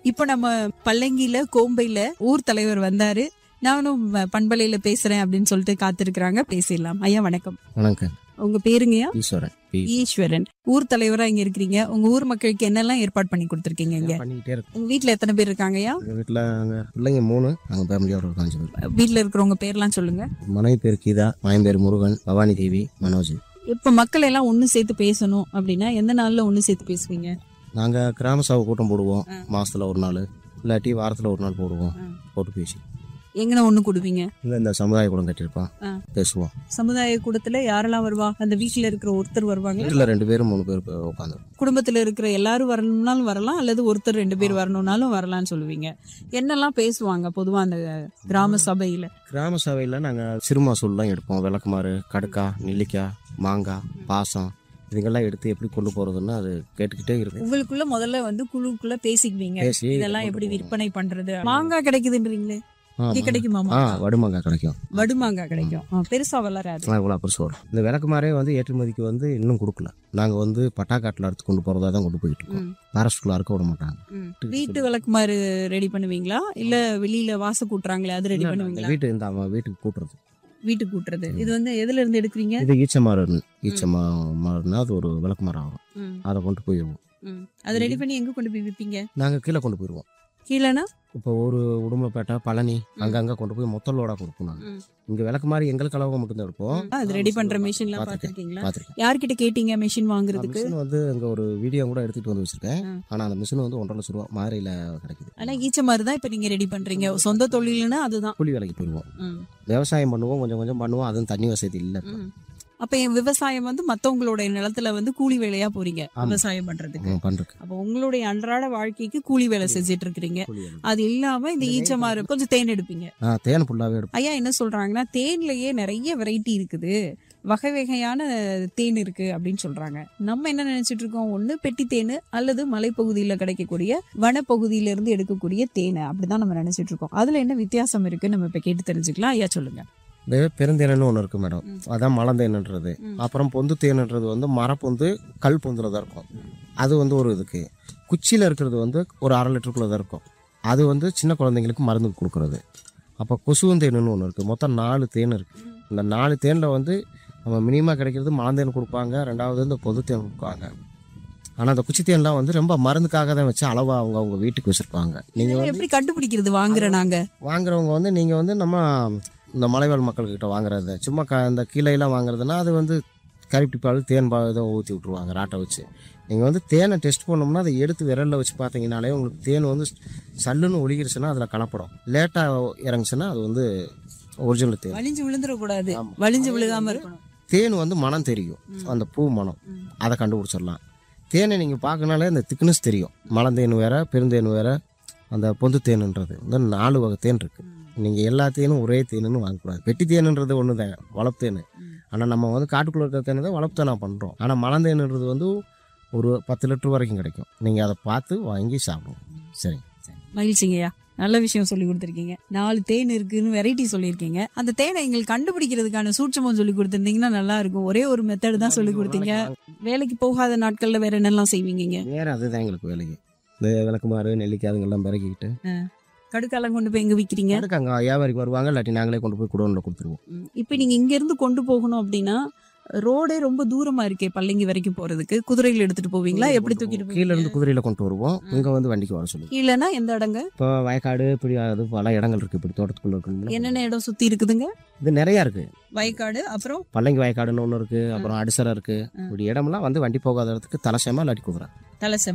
இப்போ நம்ம பல்லங்கியில கோம்பையில ஊர் தலைவர் வந்தாரு நானும் அஹ், பண்பலையில பேசுறேன் அப்படின்னு சொல்லிட்டு காத்திருக்கிறாங்க பேசிடலாம் ஐயா வணக்கம் வணக்கம் உங்க பேருங்கய்யா ஈஸ்வரன் பி ஈஸ்வரன் ஊர் தலைவரா இங்க இருக்கிறீங்க உங்க ஊர் மக்களுக்கு என்னெல்லாம் ஏற்பாடு பண்ணி கொடுத்துருக்கீங்க இங்க பண்ணிக்கிட்டே இருக்கு உங்க வீட்ல எத்தனை பேர் இருக்காங்கய்யா எங்கள் வீட்டில் அங்கே பிள்ளைங்க மூணு நாங்கள் ஃபேமிலியோட இருக்கோம் அஞ்சு பேர் வீட்ல இருக்கிறவங்க பேர்லாம் சொல்லுங்க மனைவி பேர் கீதா மகன் பேர் முருகன் பவானி தேவி மனோஜ் இப்ப மக்கள் எல்லாம் ஒண்ணு சேர்த்து பேசணும் அப்படின்னா எந்த நாள்ல ஒண்ணு சேர்த்து பேசுவீங்க நாங்கள் கிராம சபை கூட்டம் போடுவோம் ஆ. மாசத்துல ஒரு நாள் இல்லாட்டி வாரத்தில் ஒரு நாள் போடுவோம் ஆ. போட்டு பேசி எங்கன ஒண்ணு கொடுப்பீங்க இல்லை இந்த சமுதாய கூடம் கட்டியிருப்பான் ஆ. பேசுவோம் சமுதாய கூடத்துல யாரெல்லாம் வருவா அந்த வீட்ல இருக்கிற ஒருத்தர் வருவாங்க வீட்டில் ரெண்டு பேரும் மூணு பேர் உட்காந்து குடும்பத்துல இருக்கிற எல்லாரும் வரணும்னாலும் வரலாம் அல்லது ஒருத்தர் ரெண்டு பேர் வரணும்னாலும் வரலாம்னு சொல்லுவீங்க என்னெல்லாம் பேசுவாங்க பொதுவா அந்த கிராம சபையில கிராம சபையில் நாங்கள் சிறுமா சொல்லலாம் எடுப்போம் விளக்குமாறு கடுக்கா நெல்லிக்காய் மாங்காய் பாசம் இதுங்கெல்லாம் எடுத்து எப்படி கொண்டு போகிறதுன்னு அது கேட்டுக்கிட்டே இருக்கும் உங்களுக்குள்ள முதல்ல வந்து குழுக்குள்ள பேசிக்குவீங்க பேசி இதெல்லாம் கொண்டு எப்படி போவோம். விற்பனை பண்றது மாங்காய் கிடைக்குதுன்றீங்களே ஆ, இங்க கிடைக்குமா ஆ வடுமாங்காய் கிடைக்கும் வடுமாங்காய் கிடைக்கும் ஆ, பெருசா வளராது ஆ, இவ்வளோ பெருசு வரும் இந்த விளக்குமாரே வந்து ஏற்றுமதிக்கு வந்து இன்னும் கொடுக்கல நாங்கள் வந்து பட்டாக்காட்டில் அறுத்து கொண்டு போகிறதா தான் கொண்டு போயிட்டு இருக்கோம் ம், ஃபாரஸ்ட்குள்ளே அறுக்க விட மாட்டாங்க ம். வீட்டு விளக்குமாறு ரெடி பண்ணுவீங்களா இல்ல வெளியில வாச கூட்டுறாங்களே அது ரெடி இல்ல, பண்ணுவீங்களா வீட்டு இந்த அவன் வீட்டுக்கு கூட்டுறது வீட்டுக்கு கூட்டுறது இது வந்து எதுல இருந்து எடுக்கிறீங்க இது ஈச்ச மரம் ஈச்ச மரம்னா அது ஒரு விளக்கு மரம் ஆகும் ம், அதை கொண்டு போயிடுவோம் ம். அது ரெடி பண்ணி எங்க கொண்டு போய் விப்பீங்க நாங்கள் கீழே கொண்டு போயிடுவோம் கீழேனா இப்போ ஒரு உடுமலைப்பேட்டை பழனி அங்கங்கே கொண்டு போய் மொத்த லோடாக கொடுப்போம் நாங்கள் ம். இங்கே விளக்கு மாதிரி எங்களுக்கு அளவுக்கு மட்டும்தான் எடுப்போம் அது ரெடி பண்ற மிஷின் எல்லாம் பார்த்திருக்கேன். பாத்திருக்கீங்களா பார்த்துருக்கேன் யார்கிட்ட கேட்டீங்க மிஷின் வாங்குறதுக்கு மிஷின் வந்து அங்கே ஒரு வீடியோ கூட எடுத்துகிட்டு வந்து வச்சிருக்கேன் ஆ. ஆனால் அந்த மிஷின் வந்து ஒன்றரை லட்ச ரூபா மாதிரியில் கிடைக்குது ஆனா ஈச்ச மாதிரி தான் இப்ப நீங்க ரெடி பண்றீங்க சொந்த தொழில்னா அதுதான் கூலி வேலைக்கு போயிடுவோம் ம், விவசாயம் பண்ணுவோம் கொஞ்சம் கொஞ்சம் பண்ணுவோம் அதுவும் தண்ணி வசதி இல்லை இப்ப. ம். அப்ப என் விவசாயம் வந்து மத்தவங்களோட நிலத்துல வந்து கூலி வேலையா போறீங்க ஆமா. விவசாயம் பண்றதுக்கு ம், பண்றதுக்கு அப்ப உங்களுடைய அன்றாட வாழ்க்கைக்கு கூலி வேலை செஞ்சுட்டு இருக்கிறீங்க கூலி வேலை. அது இல்லாம இந்த ஈச்ச மாறு கொஞ்சம் தேன் எடுப்பீங்க ஆ தேன் ஃபுல்லாகவே எடுப்போம் ஐயா என்ன சொல்றாங்கன்னா தேன்லயே நிறைய வெரைட்டி இருக்குது வகை வகையான தேன் இருக்கு அப்படின்னு சொல்றாங்க நம்ம என்ன நினைச்சிட்டு இருக்கோம் ஒண்ணு பெட்டி தேன் அல்லது மலைப்பகுதியில கிடைக்கக்கூடிய வனப்பகுதியில இருந்து எடுக்கக்கூடிய தேனை அப்படிதான் நம்ம நினைச்சிட்டு இருக்கோம் அதுல என்ன வித்தியாசம் இருக்கு நம்ம இப்ப கேட்டு தெரிஞ்சுக்கலாம் ஐயா சொல்லுங்க இந்த பெருந்தேனன்னு ஒன்று இருக்குது மேடம் ம். அதான் மலந்தேனுன்றது ம். அப்புறம் பொந்து தேனுன்றது வந்து மரப்பொந்து கல் பொந்தில் தான் இருக்கும் அது வந்து ஒரு இதுக்கு குச்சியில் இருக்கிறது வந்து ஒரு அரை லிட்டருக்குள்ளே தான் இருக்கும் அது வந்து சின்ன குழந்தைங்களுக்கு மருந்து கொடுக்குறது அப்போ கொசுவந்தேனுன்னு ஒன்று இருக்குது மொத்தம் நாலு தேன் இருக்குது இந்த நாலு தேனில் வந்து நம்ம மினிமம் கிடைக்கிறது மலந்தேன் கொடுப்பாங்க ரெண்டாவது இந்த பொது தேன் கொடுப்பாங்க ஆனால் அந்த குச்சி தேன்லாம் வந்து ரொம்ப மருந்துக்காக தான் வச்சு அளவாக அவங்க அவங்க வீட்டுக்கு வச்சுருப்பாங்க நீங்கள் இதெல்லாம் எப்படி கண்டுபிடிக்கிறது வாங்குற நாங்க வாங்குறவங்க வந்து நீங்கள் வந்து நம்ம இந்த மலைவாழ் மக்கள்கிட்ட வாங்குறது சும்மா க இந்த கீழையெல்லாம் வாங்குறதுன்னா அது வந்து கரிப்பிடி பால் தேன் பால் இதை ஊற்றி விட்ருவாங்க ராட்டை வச்சு நீங்கள் வந்து தேனை டெஸ்ட் பண்ணோம்னா அதை எடுத்து விரலில் வச்சு பார்த்தீங்கனாலே உங்களுக்கு தேன் வந்து சல்லுன்னு ஒழுகிருச்சுன்னா அதில் கலப்படம் லேட்டாக இறங்குச்சுன்னா அது வந்து ஒரிஜினல் தேன் வலிஞ்சு விழுந்துடக்கூடாது ஆமா. வலிஞ்சு விழுகாம இருக்கணும் தேன் வந்து மனம் தெரியும் அந்த பூ மனம் ம். அதை கண்டுபிடிச்சிடலாம் தேனை நீங்கள் பார்க்கனாலே அந்த திக்னஸ் தெரியும் மலந்தேன் வேற பெருந்தேன் வேற அந்த பொந்து தேனுன்றது இந்த நாலு வகை தேன் இருக்குது நீங்கள் எல்லா தேனும் ஒரே தேனுன்னு வாங்கக்கூடாது பெட்டி தேனுன்றது ஒன்று தாங்க வளர்ப்பு தேன் ஆனால் நம்ம வந்து காட்டுக்குள்ளே இருக்கிற தேனை தான் வளர்ப்பு தேனாக பண்ணுறோம் ஆனால் மலந்தேனுன்றது வந்து ஒரு பத்து லிட்டர் வரைக்கும் கிடைக்கும் நீங்கள் அதை பார்த்து வாங்கி சாப்பிடுவோம் சரி மகிழ்ச்சிங்கய்யா நல்ல விஷயம் சொல்லி கொடுத்துருக்கீங்க நாலு தேன் இருக்குன்னு வெரைட்டி சொல்லியிருக்கீங்க அந்த தேனை எங்களுக்கு கண்டுபிடிக்கிறதுக்கான சூட்சமும் சொல்லி கொடுத்துருந்தீங்கன்னா நல்லா இருக்கும் ஒரே ஒரு மெத்தட் தான் சொல்லி கொடுத்தீங்க வேலைக்கு போகாத நாட்கள்ல வேற என்னெல்லாம் செய்வீங்க வேறு அதுதான் எங்களுக்கு வேலைக்கு இந்த விளக்குமாறு நெல்லிக்காய் அதுங்கெல்லாம் பிறக்கிக்கிட்டு கடுக்காலம் கொண்டு போய் எங்க விக்கிறீங்க அதுக்கு அங்கே வியாபாரிக்கு வருவாங்க இல்லாட்டி நாங்களே கொண்டு போய் குடோனில் கொடுத்துருவோம் ம், இப்ப நீங்க இங்க இருந்து கொண்டு போகணும் அப்படின்னா ரோடே ரொம்ப தூரமா இருக்கே பல்லங்கி வரைக்கும் போறதுக்கு குதிரையில எடுத்துட்டு போவீங்களா எப்படி தூக்கிட்டு கீழே இருந்து போவீங்க குதிரையில் கொண்டு வருவோம் இங்கே வந்து வண்டிக்கு வர சொல்லி கீழனா எந்த இடங்க இப்போ வயக்காடு இப்படி அது பல இடங்கள் இருக்குது இப்படி தோட்டத்துக்குள்ளே இருக்கு என்னென்ன இடம் சுத்தி இருக்குதுங்க இது நிறையா இருக்குது வயக்காடு அப்புறம் பல்லங்கி வயக்காடுன்னு ஒன்று இருக்குது அப்புறம் அடிசரை இருக்குது இப்படி இடமெல்லாம் வந்து வண்டி போகாத இடத்துக்கு தலைசேமா இல்லாட்டி குதிரை தலசம்